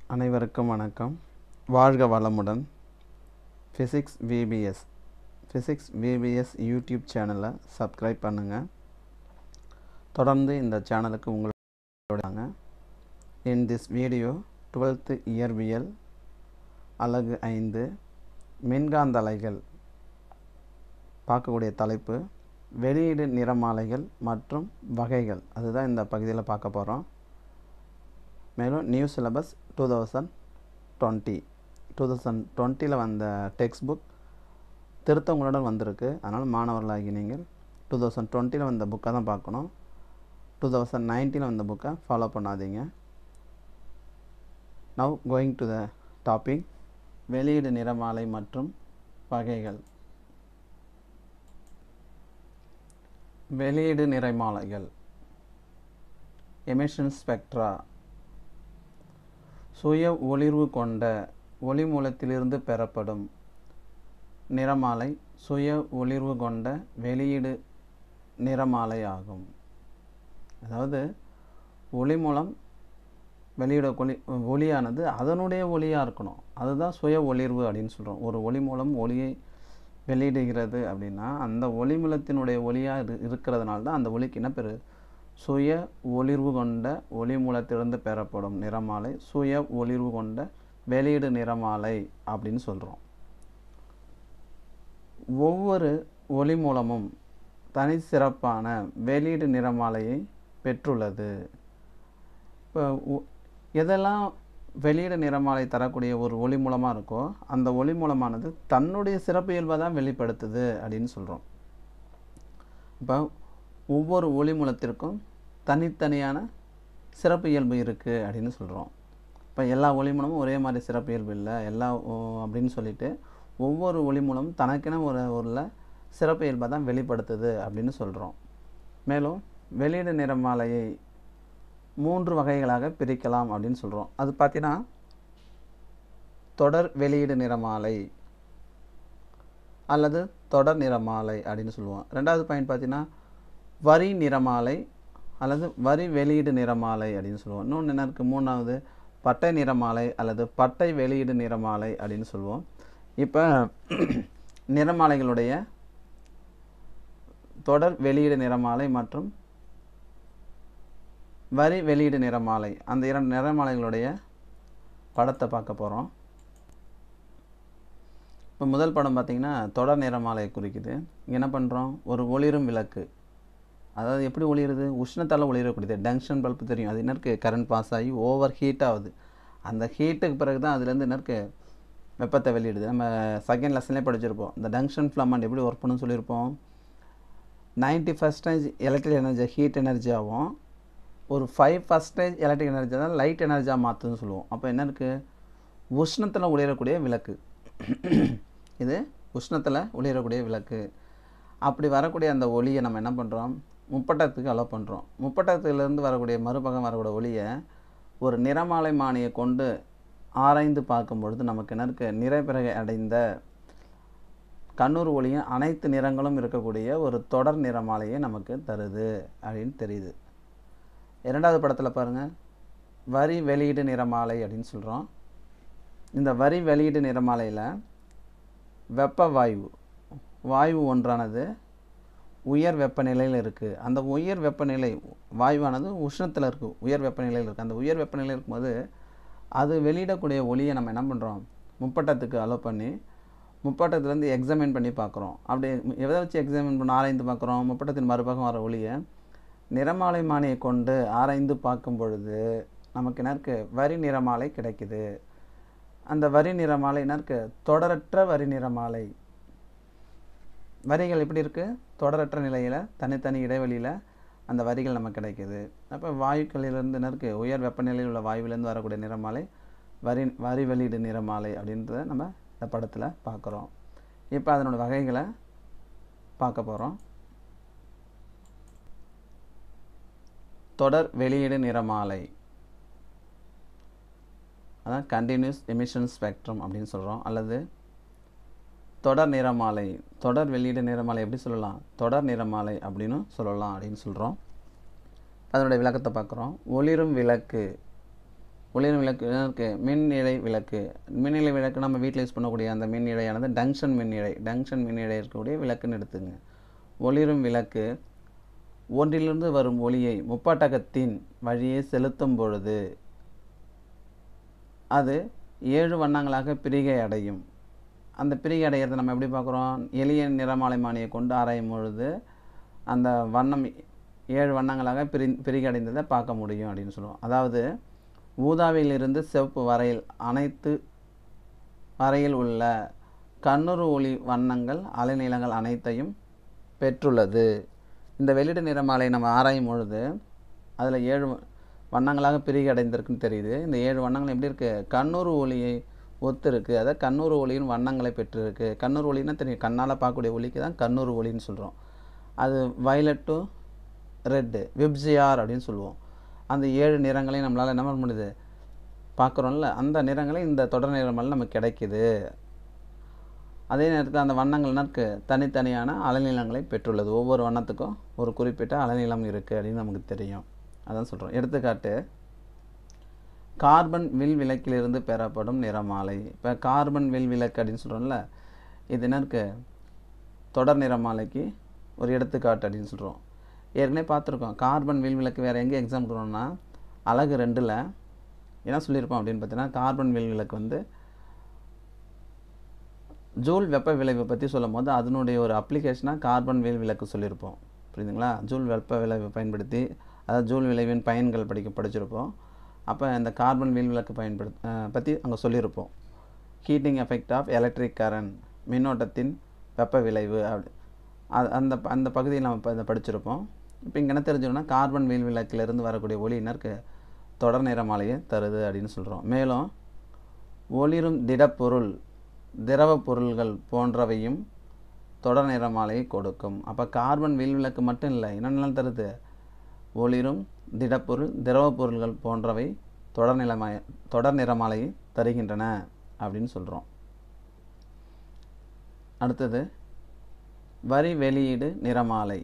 அனைவருக்கும் வணக்கம் வாழ்க வளமுடன் physics VBS physics VBS YouTube சேனலை சப்ஸ்கிரைப் பண்ணுங்கள் தொடர்ந்து இந்த சேனலுக்கு உங்களோட இன் திஸ் வீடியோ டுவெல்த்து இயற்பியல் அலகு ஐந்து மின்காந்த அலைகள் பார்க்கக்கூடிய தலைப்பு வெளியீடு நிறமாலைகள் மற்றும் வகைகள் அதுதான் இந்த பகுதியில் பார்க்க போகிறோம் மேலும் new syllabus two thousand twenty two thousand டுவெண்ட்டியில் வந்த டெக்ஸ்ட் புக் திருத்தங்களுடன் வந்திருக்கு அதனால் மாணவர்களாகி நீங்கள் டூ தௌசண்ட் டுவெண்ட்டியில் வந்த புக்கை தான் பார்க்கணும் டூ தௌசண்ட் நைன்டீனில் வந்த புக்கை ஃபாலோ பண்ணாதீங்க now going to the topic வெளியீடு நிறமாலை மற்றும் வகைகள் வெளியீடு நிறமாலைகள் எமிஷன் ஸ்பெக்ட்ரா சுய ஒளிர்வு கொண்ட ஒளி மூலத்திலிருந்து பெறப்படும் நிறமாலை சுய ஒளிர்வு கொண்ட வெளியீடு நிறமாலை ஆகும் அதாவது ஒளி மூலம் வெளியிட ஒளி ஒளியானது அதனுடைய ஒளியாக இருக்கணும் அதுதான் சுய ஒளிர்வு அப்படின்னு சொல்கிறோம் ஒரு ஒளி மூலம் ஒளியை வெளியிடுகிறது அப்படின்னா அந்த ஒளி மூலத்தினுடைய ஒளியாக இரு இருக்கிறதுனால தான் அந்த ஒளிக்கு என்ன பேர் சுய ஒளிர்வு கொண்ட ஒளி மூலத்திலிருந்து பெறப்படும் நிறமாலை சுய ஒளிர்வு கொண்ட வெளியீடு நிறமாலை அப்படின்னு சொல்கிறோம் ஒவ்வொரு ஒளி மூலமும் தனி சிறப்பான வெளியீடு நிறமாலையை பெற்றுள்ளது இப்போ எதெல்லாம் வெளியீடு நிறமாலை தரக்கூடிய ஒரு ஒளி மூலமாக இருக்கோ அந்த ஒளி மூலமானது தன்னுடைய சிறப்பு இயல்பை தான் வெளிப்படுத்துது அப்படின்னு சொல்கிறோம் இப்போ ஒவ்வொரு ஒளி மூலத்திற்கும் தனித்தனியான சிறப்பு இயல்பு இருக்குது அப்படின்னு சொல்கிறோம் இப்போ எல்லா ஒளி மூலமும் ஒரே மாதிரி சிறப்பு இயல்பு இல்லை எல்லா அப்படின்னு சொல்லிட்டு ஒவ்வொரு ஒளி மூலமும் தனக்கென ஒரு ஒரு சிறப்பு இயல்பை தான் வெளிப்படுத்துது அப்படின்னு சொல்கிறோம் மேலும் வெளியீடு நிறமாலையை மூன்று வகைகளாக பிரிக்கலாம் அப்படின்னு சொல்கிறோம் அது பார்த்தீங்கன்னா தொடர் வெளியீடு நிறமாலை அல்லது தொடர் நிறமாலை அப்படின்னு சொல்லுவோம் ரெண்டாவது பாயிண்ட் பார்த்தீங்கன்னா வரி நிறமாலை அல்லது வரி வெளியீடு நிறமாலை அப்படின்னு சொல்லுவோம் இன்னொன்று என்ன இருக்குது மூணாவது பட்டை நிறமாலை அல்லது பட்டை வெளியீடு நிறமாலை அப்படின்னு சொல்லுவோம் இப்போ நிறமாலைகளுடைய தொடர் வெளியீடு நிறமாலை மற்றும் வரி வெளியீடு நிறமாலை அந்த இரண்டு நிறமாலைகளுடைய படத்தை பார்க்க போகிறோம் இப்போ முதல் படம் பார்த்திங்கன்னா தொடர் நிறமாலையை குறிக்குது இங்கே என்ன பண்ணுறோம் ஒரு ஒளிரும் விளக்கு அதாவது எப்படி ஒளிருது உஷ்ணத்தால் ஒளிரக்கூடியது டங்ஷன் பல்ப் தெரியும் அது என்ன இருக்குது கரண்ட் பாஸ் ஆகி ஓவர் ஹீட் ஆகுது அந்த ஹீட்டுக்கு பிறகு தான் அதுலேருந்து என்ன இருக்குது வெப்பத்தை வெளியிடுது நம்ம செகண்ட் லெசன்லேயே படிச்சிருப்போம் இந்த டங்ஷன் ஃப்ளமண்ட் எப்படி ஒர்க் பண்ணுன்னு சொல்லியிருப்போம் ninety percentage electric energy heat எனர்ஜியாகவும் ஒரு ஃபைவ் பர்சன்டேஜ் எலக்ட்ரிக் எனர்ஜி தான் லைட் எனர்ஜியாக மாற்றுன்னு சொல்லுவோம் அப்போ என்ன இருக்குது உஷ்ணத்தில் ஒளிரக்கூடிய விளக்கு இது உஷ்ணத்தில் ஒளிரக்கூடிய விளக்கு அப்படி வரக்கூடிய அந்த ஒளியை நம்ம என்ன பண்ணுறோம் முப்பட்டத்துக்கு அலோவ் பண்ணுறோம் முப்பட்டத்துலேருந்து வரக்கூடிய மறுபக்கம் வரக்கூடிய ஒளியை ஒரு நிறமாலை மானியை கொண்டு ஆராய்ந்து பார்க்கும் பொழுது நமக்கு என்ன இருக்க நிறைபிறகை அடைந்த கண்ணூர் ஒளியும் அனைத்து நிறங்களும் இருக்கக்கூடிய ஒரு தொடர் நிறமாலையை நமக்கு தருது அப்படின்னு தெரியுது இரண்டாவது படத்தில் பாருங்கள் வரி வெளியீடு நிறமாலை அப்படின்னு சொல்கிறோம் இந்த வரி வெளியீடு நிறமாலையில் வெப்ப வாயு வாயு ஒன்றானது உயர் வெப்பநிலையில் இருக்குது அந்த உயர் வெப்பநிலை வாயுவானது உஷ்ணத்தில் இருக்குது உயர் வெப்பநிலையில் இருக்குது அந்த உயர் வெப்பநிலையில் இருக்கும்போது அது வெளியிடக்கூடிய ஒளியை நம்ம என்ன பண்ணுறோம் முப்பட்டத்துக்கு அலோவ் பண்ணி முப்பட்டத்துலேருந்து எக்ஸாமின் பண்ணி பார்க்குறோம் அப்படி எதை வச்சு எக்ஸாமின் பண்ணி ஆராய்ந்து பார்க்குறோம் முப்பட்டத்தின் மறுபக்கம் வர ஒளியை நிறமாலை மானியை கொண்டு ஆராய்ந்து பார்க்கும் பொழுது நமக்கு என்ன இருக்குது வரி நிறமாலை கிடைக்குது அந்த வரி நிறமாலை என்ன இருக்குது தொடரற்ற வரி நிறமாலை வரிகள் எப்படி இருக்குது தொடரற்ற நிலையில் தனித்தனி இடைவெளியில் அந்த வரிகள் நமக்கு கிடைக்குது அப்போ வாயுக்களிலிருந்து என்ன இருக்குது உயர் வெப்பநிலையில் உள்ள வாயுவிலேருந்து வரக்கூடிய நிறமாலை வரி வரி வெளியீடு நிறமாலை அப்படின்றத நம்ம இந்த படத்தில் பார்க்குறோம் இப்போ அதனோட வகைகளை பார்க்க போகிறோம் தொடர் வெளியீடு நிறமாலை அதான் கண்டினியூஸ் எமிஷன் ஸ்பெக்ட்ரம் அப்படின்னு சொல்கிறோம் அல்லது தொடர் நிறமாலை தொடர் வெளியீடு நிறமாலை எப்படி சொல்லலாம் தொடர் நிறமாலை அப்படின்னு சொல்லலாம் அப்படின்னு சொல்கிறோம் அதனுடைய விளக்கத்தை பார்க்குறோம் ஒளிரும் விளக்கு ஒளிரும் விளக்கு இருக்கு மின் இழை விளக்கு மின் இழை விளக்கு நம்ம வீட்டில் யூஸ் பண்ணக்கூடிய அந்த மின் இழையானது டங்ஷன் மின் இழை டங்ஷன் மின் இழை இருக்கக்கூடிய விளக்குன்னு எடுத்துங்க ஒளிரும் விளக்கு ஒன்றிலிருந்து வரும் ஒளியை முப்பட்டகத்தின் வழியே செலுத்தும் பொழுது அது ஏழு வண்ணங்களாக பிரிகை அடையும் அந்த பிரிகை அடையிறதை நம்ம எப்படி பார்க்குறோம் எளிய நிறமாலைமானியை கொண்டு ஆராயும் பொழுது அந்த வண்ணம் ஏழு வண்ணங்களாக பிரி பிரிகை அடைந்ததை பார்க்க முடியும் அப்படின்னு சொல்லுவோம் அதாவது ஊதாவிலிருந்து சிவப்பு வரையில் அனைத்து வரையில் உள்ள கண்ணுறு ஒளி வண்ணங்கள் அலைநீளங்கள் அனைத்தையும் பெற்றுள்ளது இந்த வெளியிட நிறமாலை நம்ம ஆராயும் பொழுது அதில் ஏழு வ- வண்ணங்களாக பிரிகை அடைந்திருக்குன்னு தெரியுது இந்த ஏழு வண்ணங்கள் எப்படி இருக்குது கண்ணூறு ஒளியை ஒத்து இருக்கு அதாவது கண்ணூறு ஒளியின் வண்ணங்களை பெற்றிருக்கு கண்ணூறு ஒளின்னா தெரியும் கண்ணால் பார்க்கக்கூடிய ஒளிக்கு தான் கண்ணூறு ஒளின்னு சொல்கிறோம் அது violet to ரெட்டு விப்ஜிஆர் அப்படின்னு சொல்லுவோம் அந்த ஏழு நிறங்களையும் நம்மளால் என்ன பண்ண முடியுது பார்க்குறோம்ல அந்த நிறங்களை இந்த தொடர் நிறமல் நமக்கு கிடைக்குது அதே நேரத்தில் அந்த வண்ணங்கள்னா இருக்கு தனித்தனியான அலைநீளங்களை பெற்றுள்ளது ஒவ்வொரு வண்ணத்துக்கும் ஒரு குறிப்பிட்ட அலைநீளம் இருக்குது அப்படின்னு நமக்கு தெரியும் அதான் சொல்கிறோம் எடுத்துக்காட்டு கார்பன் வில் விளக்கிலிருந்து பெறப்படும் நிறமாலை இப்போ கார்பன் வில் விளக்கு அப்படின்னு சொல்கிறோம்ல இது என்ன இருக்கு தொடர் நிறமாலைக்கு ஒரு எடுத்துக்காட்டு அப்படின்னு சொல்கிறோம் ஏற்கனவே பார்த்துருக்கோம் கார்பன் வில் விளக்கு வேறு எங்கே எக்ஸாம் கொடுக்கணும்னா அழகு ரெண்டில் என்ன சொல்லியிருப்போம் அப்படின்னு பார்த்தீங்கன்னா கார்பன் வில் விளக்கு வந்து ஜூல் வெப்ப விளைவை பற்றி சொல்லும் போது அதனுடைய ஒரு அப்ளிகேஷனாக கார்பன் வில் விளக்கு சொல்லியிருப்போம் புரியுதுங்களா ஜூல் வெப்ப விளைவை பயன்படுத்தி அதாவது ஜூல் விளைவின் பயன்கள் படிக்க படிச்சிருப்போம் அப்போ இந்த கார்பன் வில் விளக்கு பயன்படுத் அஹ் பற்றி அங்கே சொல்லியிருப்போம் heating effect of electric current மின்னோட்டத்தின் வெப்ப விளைவு அப்படி அது அந்த ப- அந்த பகுதியில் நம்ம இப்போ இதை படிச்சிருப்போம் இப்போ இங்கே என்ன தெரிஞ்சுக்கணும்னா கார்பன் வீல் விளக்கிலிருந்து வரக்கூடிய ஒளியினருக்கு தொடர் நிறமாலையை தருது அப்படின்னு சொல்கிறோம் மேலும் ஒளிரும் திடப்பொருள் திரவ பொருள்கள் போன்றவையும் தொடர் நிறமாலையை கொடுக்கும் அப்போ கார்பன் வீல் விளக்கு மட்டும் இல்லை என்னென்னலாம் தருது ஒளிரும் திடப்பொருள் திரவ பொருள்கள் போன்றவை தொடர் நிலமாய தொடர் நிறமாலையை தருகின்றன அப்படின்னு சொல்கிறோம் அடுத்தது வரி வெளியீடு நிறமாலை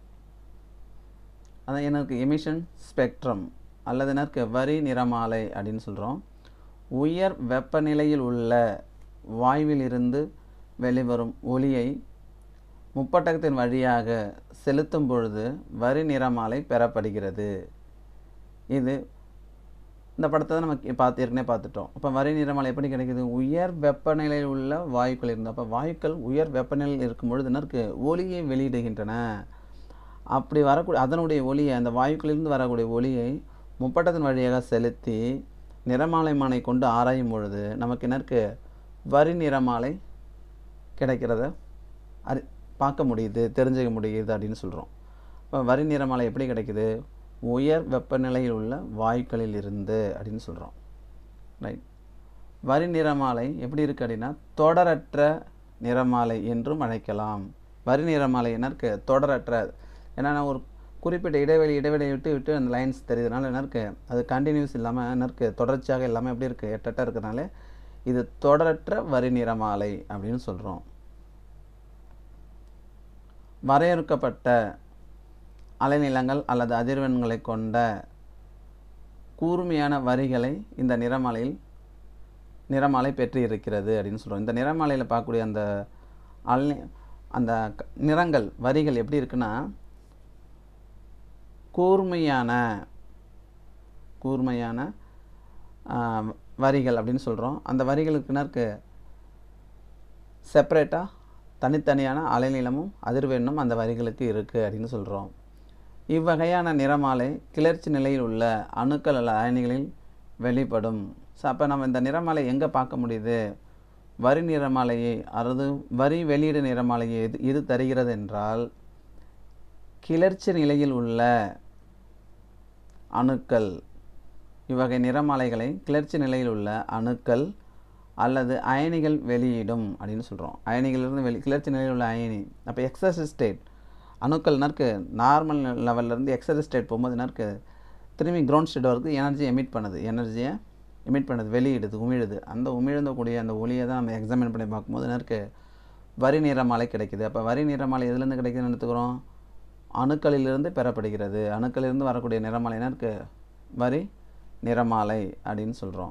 அதான் எனக்கு எமிஷன் ஸ்பெக்ட்ரம் அல்லது எனக்கு வரி நிறமாலை அப்படின்னு சொல்கிறோம் உயர் வெப்பநிலையில் உள்ள வாயுவிலிருந்து வெளிவரும் ஒளியை முப்பட்டகத்தின் வழியாக செலுத்தும் பொழுது வரி நிறமாலை பெறப்படுகிறது இது இந்த படத்தை தான் நம்ம பார்த்து ஏற்கனவே பார்த்துட்டோம் அப்போ வரி நிறமாலை எப்படி கிடைக்குது உயர் வெப்பநிலையில் உள்ள வாயுக்கள் இருந்து அப்போ வாயுக்கள் உயர் வெப்பநிலையில் இருக்கும் பொழுது என்ன இருக்கு ஒளியை வெளியிடுகின்றன அப்படி வரக்கூடிய அதனுடைய ஒளியை அந்த வாயுக்களிலிருந்து வரக்கூடிய ஒளியை முப்பட்டத்தின் வழியாக செலுத்தி நிறமாலைமானை கொண்டு ஆராயும் பொழுது நமக்கு என்ன இருக்கு வரி நிறமாலை கிடைக்கிறத அறி பார்க்க முடியுது தெரிஞ்சுக்க முடியுது அப்படின்னு சொல்கிறோம் இப்போ வரி நிறமாலை எப்படி கிடைக்குது உயர் வெப்பநிலையில் உள்ள வாயுக்களில் இருந்து அப்படின்னு சொல்கிறோம் ரைட் வரி நிறமாலை எப்படி இருக்குது அப்படின்னா தொடரற்ற நிறமாலை என்றும் அழைக்கலாம் வரி நிறமாலை என்ன இருக்கு தொடரற்ற ஏன்னா ஒரு குறிப்பிட்ட இடைவெளி இடைவெளி விட்டு விட்டு அந்த லைன்ஸ் தெரியுதுனால என்ன இருக்கு அது கண்டினியூஸ் இல்லாமல் என்ன இருக்கு தொடர்ச்சியாக இல்லாமல் எப்படி இருக்குது எட்டட்ட இருக்கிறனால இது தொடரற்ற வரி நிறமாலை அப்படின்னு சொல்கிறோம் வரையறுக்கப்பட்ட அலைநீளங்கள் அல்லது அதிர்வெண்களை கொண்ட கூர்மையான வரிகளை இந்த நிறமாலையில் நிறமாலை பெற்று இருக்கிறது அப்படின்னு சொல்கிறோம் இந்த நிறமாலையில் பார்க்கக்கூடிய அந்த அலை அந்த க- நிறங்கள் வரிகள் எப்படி இருக்குன்னா கூர்மையான கூர்மையான ஆ, வரிகள் அப்படின்னு சொல்கிறோம் அந்த வரிகளுக்குன்னா இருக்கு செப்பரேட்டாக தனித்தனியான அலைநீளமும் அதிர்வெண்ணும் அந்த வரிகளுக்கு இருக்குது அப்படின்னு சொல்கிறோம் இவ்வகையான நிறமாலை கிளர்ச்சி நிலையில் உள்ள அணுக்கள் அல்ல அயனிகளில் வெளிப்படும் ஸோ அப்போ நம்ம இந்த நிறமாலை எங்கே பார்க்க முடியுது வரி நிறமாலையை அதாவது வரி வெளியீடு நிறமாலையை எது இது தருகிறது என்றால் கிளர்ச்சி நிலையில் உள்ள அணுக்கள் இவ்வகை நிறமாலைகளை கிளர்ச்சி நிலையில் உள்ள அணுக்கள் அல்லது அயனிகள் வெளியிடும் அப்படின்னு சொல்கிறோம் அயனிகளிலிருந்து வெளி கிளர்ச்சி நிலையில் உள்ள அயனி அப்போ எக்ஸஸ் ஸ்டேட் அணுக்கள்னாருக்கு நார்மல் லெவல்லேருந்து எக்ஸஸ் ஸ்டேட் போகும்போது என்னருக்கு திரும்பி கிரவுண்ட் ஸ்டேட் வரைக்கும் எனர்ஜி எமிட் பண்ணுது எனர்ஜியை எமிட் பண்ணுது வெளியிடுது உமிழுது அந்த உமிழ்ந்தக்கூடிய அந்த ஒளியை தான் நம்ம எக்ஸாமின் பண்ணி பார்க்கும்போது என்னருக்கு வரி நிறமாலை கிடைக்குது அப்போ வரி நிறமாலை எதுலேருந்து கிடைக்குதுன்னு எடுத்துக்கிறோம் அணுக்களிலிருந்து பெறப்படுகிறது அணுக்களிலிருந்து வரக்கூடிய நிறமாலை என்ன இருக்குது வரி நிறமாலை அப்படின்னு சொல்கிறோம்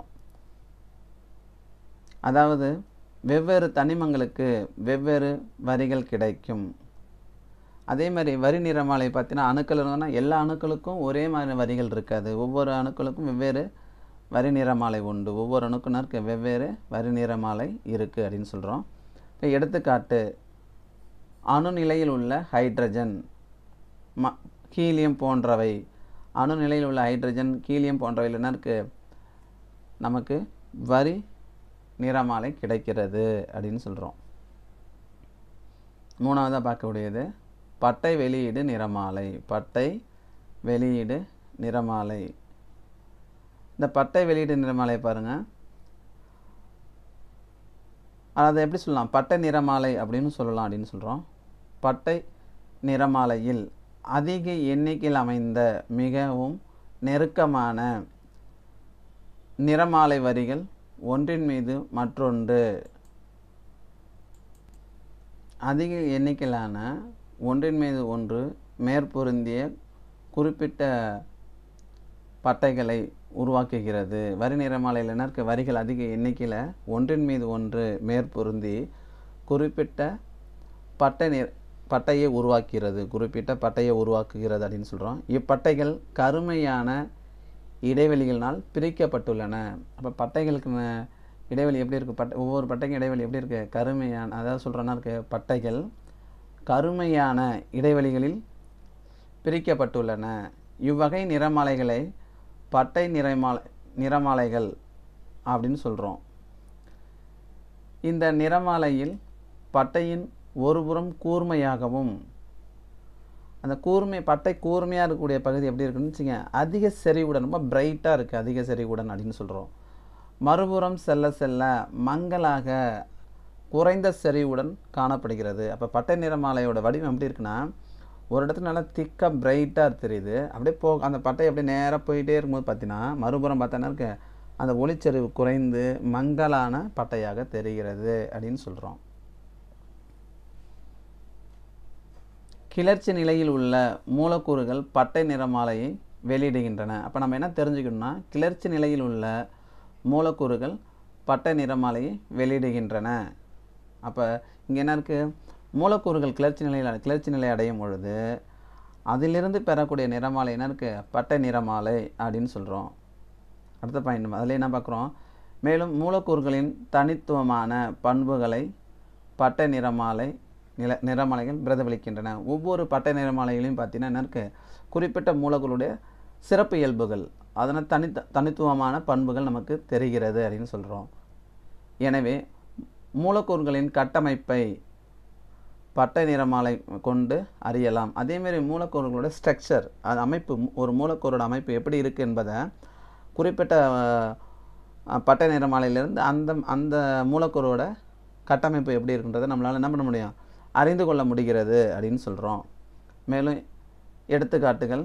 அதாவது வெவ்வேறு தனிமங்களுக்கு வெவ்வேறு வரிகள் கிடைக்கும் அதே மாதிரி வரி நிறமாலை பார்த்தீங்கன்னா அணுக்கள் இருந்தோன்னா எல்லா அணுக்களுக்கும் ஒரே மாதிரி வரிகள் இருக்காது ஒவ்வொரு அணுக்களுக்கும் வெவ்வேறு வரி நிறமாலை உண்டு ஒவ்வொரு அணுக்குனருக்கு வெவ்வேறு வரி நிறமாலை இருக்குது அப்படின்னு சொல்கிறோம் இப்போ எடுத்துக்காட்டு அணு நிலையில் உள்ள ஹைட்ரஜன் ம ஹீலியம் போன்றவை அணு நிலையில் உள்ள ஹைட்ரஜன் ஹீலியம் போன்றவையில் என்ன இருக்குது நமக்கு வரி நிறமாலை கிடைக்கிறது அப்படின்னு சொல்கிறோம் மூணாவதாக பார்க்கக்கூடியது பட்டை வெளியீடு நிறமாலை பட்டை வெளியீடு நிறமாலை இந்த பட்டை வெளியீடு நிறமாலை பாருங்கள் அதை எப்படி சொல்லலாம் பட்டை நிறமாலை அப்படின்னு சொல்லலாம் அப்படின்னு சொல்கிறோம் பட்டை நிறமாலையில் அதிக எண்ணிக்கையில் அமைந்த மிகவும் நெருக்கமான நிறமாலை வரிகள் ஒன்றின் மீது மற்றொன்று அதிக எண்ணிக்கையிலான ஒன்றின் மீது ஒன்று மேற்பொருந்திய குறிப்பிட்ட பட்டைகளை உருவாக்குகிறது வரி நிறமாலையில் என்ன இருக்க வரிகள் அதிக எண்ணிக்கையில் ஒன்றின் மீது ஒன்று மேற்பொருந்தி குறிப்பிட்ட பட்டை நிற பட்டையை உருவாக்குகிறது குறிப்பிட்ட பட்டையை உருவாக்குகிறது அப்படின்னு சொல்கிறோம் இப்பட்டைகள் கருமையான இடைவெளிகளினால் பிரிக்கப்பட்டுள்ளன அப்போ பட்டைகளுக்கு ந- இடைவெளி எப்படி இருக்குது பட்டை ஒவ்வொரு பட்டைக்கும் இடைவெளி எப்படி இருக்குது கருமையான அதாவது சொல்கிறோன்னா இருக்கு பட்டைகள் கருமையான இடைவெளிகளில் பிரிக்கப்பட்டுள்ளன இவ்வகை நிறமாலைகளை பட்டை நிறமாலை நிறமாலைகள் அப்படின்னு சொல்கிறோம் இந்த நிறமாலையில் பட்டையின் ஒருபுறம் கூர்மையாகவும் அந்த கூர்மை பட்டை கூர்மையாக இருக்கக்கூடிய பகுதி எப்படி இருக்குன்னு வச்சுங்க அதிக செறிவுடன் ரொம்ப பிரைட்டாக இருக்குது அதிக செறிவுடன் அப்படின்னு சொல்கிறோம் மறுபுறம் செல்ல செல்ல மங்கலாக குறைந்த செறிவுடன் காணப்படுகிறது அப்போ பட்டை நிறமாலையோட வடிவம் எப்படி இருக்குன்னா ஒரு இடத்துல நல்லா திக்காக பிரைட்டாக தெரியுது அப்படியே போ அந்த பட்டை அப்படியே நேராக போயிட்டே இருக்கும்போது பார்த்தீங்கன்னா மறுபுறம் பார்த்தோன்னா இருக்க அந்த ஒளிச்செறிவு குறைந்து மங்கலான பட்டையாக தெரிகிறது அப்படின்னு சொல்கிறோம் கிளர்ச்சி நிலையில் உள்ள மூலக்கூறுகள் பட்டை நிறமாலையை வெளியிடுகின்றன அப்போ நம்ம என்ன தெரிஞ்சுக்கணும்னா கிளர்ச்சி நிலையில் உள்ள மூலக்கூறுகள் பட்டை நிறமாலையை வெளியிடுகின்றன அப்போ இங்கே என்ன இருக்குது மூலக்கூறுகள் கிளர்ச்சி நிலையில் கிளர்ச்சி நிலை அடையும் பொழுது அதிலிருந்து பெறக்கூடிய நிறமாலை என்ன இருக்குது பட்டை நிறமாலை அப்படின்னு சொல்கிறோம் அடுத்த பாயிண்ட் அதில் என்ன பார்க்குறோம் மேலும் மூலக்கூறுகளின் தனித்துவமான பண்புகளை பட்டை நிறமாலை நில நிறமாலைகள் பிரதிபலிக்கின்றன ஒவ்வொரு பட்டை நிறமாலைகளையும் பார்த்தீங்கன்னா என்ன இருக்கு குறிப்பிட்ட மூலக்கூறுடைய சிறப்பு இயல்புகள் அதனால் தனித்த தனித்துவமான பண்புகள் நமக்கு தெரிகிறது அப்படின்னு சொல்கிறோம் எனவே மூலக்கூறுகளின் கட்டமைப்பை பட்டை நிறமாலை கொண்டு அறியலாம் அதேமாரி மூலக்கூறுகளோட ஸ்ட்ரக்சர் அது அமைப்பு ஒரு மூலக்கூறோட அமைப்பு எப்படி இருக்குது என்பதை குறிப்பிட்ட அஹ், பட்டை நிறமாலையிலிருந்து அந்த அந்த மூலக்கூறோட கட்டமைப்பு எப்படி இருக்குன்றதை நம்மளால் என்ன பண்ண முடியும் அறிந்து கொள்ள முடிகிறது அப்படின்னு சொல்கிறோம் மேலும் எடுத்துக்காட்டுகள்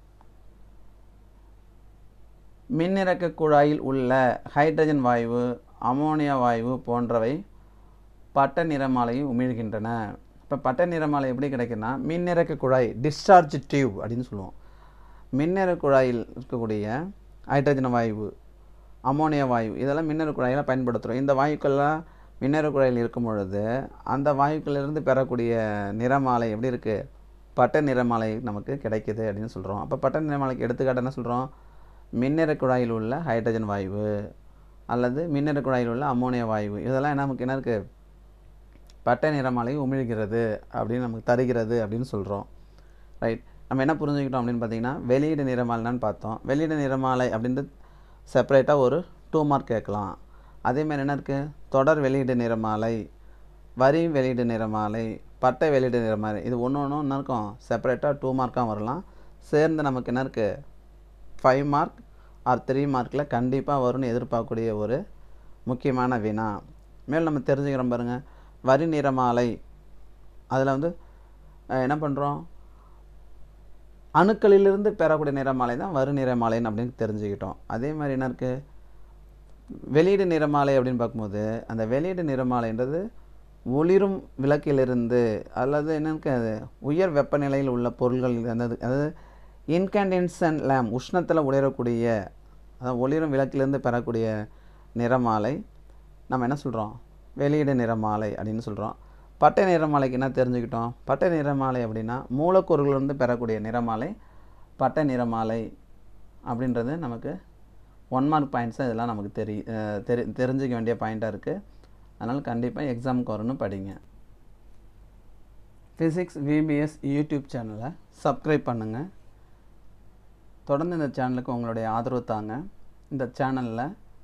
மின்னிறக்க குழாயில் உள்ள ஹைட்ரஜன் வாயு அமோனியா வாயு போன்றவை பட்டை நிறமாலையை உமிழ்கின்றன இப்போ பட்டை நிறமாலை எப்படி கிடைக்குன்னா மின்னிறக்க குழாய் டிஸ்சார்ஜ் டியூப் அப்படின்னு சொல்லுவோம் மின்னிறக்க குழாயில் இருக்கக்கூடிய ஹைட்ரஜன் வாயு அமோனியா வாயு இதெல்லாம் மின்னணு குழாயில் பயன்படுத்துகிறோம் இந்த வாயுக்கள்லாம் மின்னணு குழாயில் இருக்கும் பொழுது அந்த வாயுக்களிலிருந்து பெறக்கூடிய நிறமாலை எப்படி இருக்குது பட்டை நிறமாலை நமக்கு கிடைக்குது அப்படின்னு சொல்கிறோம் அப்போ பட்டை நிறமாலைக்கு எடுத்துக்காட்டு என்ன சொல்கிறோம் மின்னிற குழாயில் உள்ள ஹைட்ரஜன் வாயு அல்லது மின்னிற குழாயில் உள்ள அமோனியா வாயு இதெல்லாம் என்ன நமக்கு என்ன இருக்குது பட்டை நிறமாலை உமிழ்கிறது அப்படின்னு நமக்கு தருகிறது அப்படின்னு சொல்கிறோம் ரைட் நம்ம என்ன புரிஞ்சுக்கிட்டோம் அப்படின்னு பார்த்தீங்கன்னா வெளியீடு நிறமாலைன்னு பார்த்தோம் வெளியீடு நிறமாலை அப்படின்ட்டு செப்பரேட்டாக ஒரு டூ மார்க் கேட்கலாம் அதேமாதிரி என்ன இருக்குது தொடர் வெளியீடு நிறமாலை வரி வெளியீடு நிறமாலை பட்டை வெளியீடு நிறமாலை இது ஒன்று ஒன்று என்ன இருக்கும் செப்பரேட்டாக டூ மார்க்காக வரலாம் சேர்ந்து நமக்கு என்ன இருக்குது ஃபைவ் மார்க் ஆர் த்ரீ மார்க்கில் கண்டிப்பாக வரும்னு எதிர்பார்க்கக்கூடிய ஒரு முக்கியமான வினா மேலும் நம்ம தெரிஞ்சுக்கிறோம் பாருங்கள் வரி நிறமாலை அதில் வந்து அஹ், என்ன பண்ணுறோம் அணுக்களிலிருந்து பெறக்கூடிய நிறமாலை தான் வரு நிறமாலைன்னு அப்படின்னு தெரிஞ்சுக்கிட்டோம் அதே மாதிரி என்ன இருக்குது வெளியீடு நிறமாலை அப்படின்னு பார்க்கும்போது அந்த வெளியீடு நிறமாலைன்றது ஒளிரும் விளக்கிலிருந்து அல்லது என்னன்னு அது உயர் வெப்பநிலையில் உள்ள பொருள்கள் அந்த அதாவது இன்கண்டென்சன் லேம் உஷ்ணத்தில் ஒளிரக்கூடிய அதாவது ஒளிரும் விளக்கிலேருந்து பெறக்கூடிய நிறமாலை நம்ம என்ன சொல்கிறோம் வெளியிட நிறமாலை அப்படின்னு சொல்கிறோம் பட்டை நிறமாலைக்கு என்ன தெரிஞ்சுக்கிட்டோம் பட்டை நிறமாலை அப்படின்னா மூலக்கூறுகளிலிருந்து பெறக்கூடிய நிறமாலை பட்டை நிறமாலை அப்படின்றது நமக்கு ஒன் மார்க் பாயிண்ட்ஸ் இதெல்லாம் நமக்கு தெரி அஹ் தெரி தெரிஞ்சுக்க வேண்டிய பாயிண்ட்டாக இருக்குது அதனால் கண்டிப்பாக எக்ஸாமுக்கு வரணும் படிங்க ஃபிசிக்ஸ் விபிஎஸ் யூடியூப் சேனலை சப்ஸ்கிரைப் பண்ணுங்கள் தொடர்ந்து இந்த சேனலுக்கு உங்களுடைய ஆதரவு தாங்க இந்த சேனலில்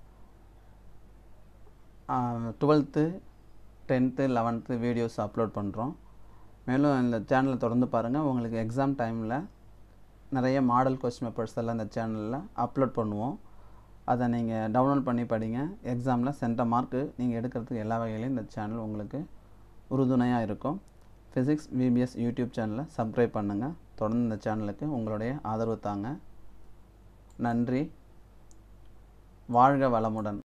twelfth tenth eleventh videos upload பண்ணுறோம் மேலும் இந்த சேனலை தொடர்ந்து பாருங்கள் உங்களுக்கு எக்ஸாம் டைமில் நிறைய மாடல் கொஸ்டின் பேப்பர்ஸ் எல்லாம் இந்த சேனலில் அப்லோட் பண்ணுவோம் அதை நீங்கள் டவுன்லோட் பண்ணி படிங்க எக்ஸாமில் சென்ட மார்க்கு நீங்கள் எடுக்கிறதுக்கு எல்லா வகையிலையும் இந்த சேனல் உங்களுக்கு உறுதுணையாக இருக்கும் ஃபிசிக்ஸ் விபிஎஸ் யூடியூப் சேனலை சப்ஸ்கிரைப் பண்ணுங்கள் தொடர்ந்து இந்த சேனலுக்கு உங்களுடைய ஆதரவு தாங்க நன்றி வாழ்க வளமுடன்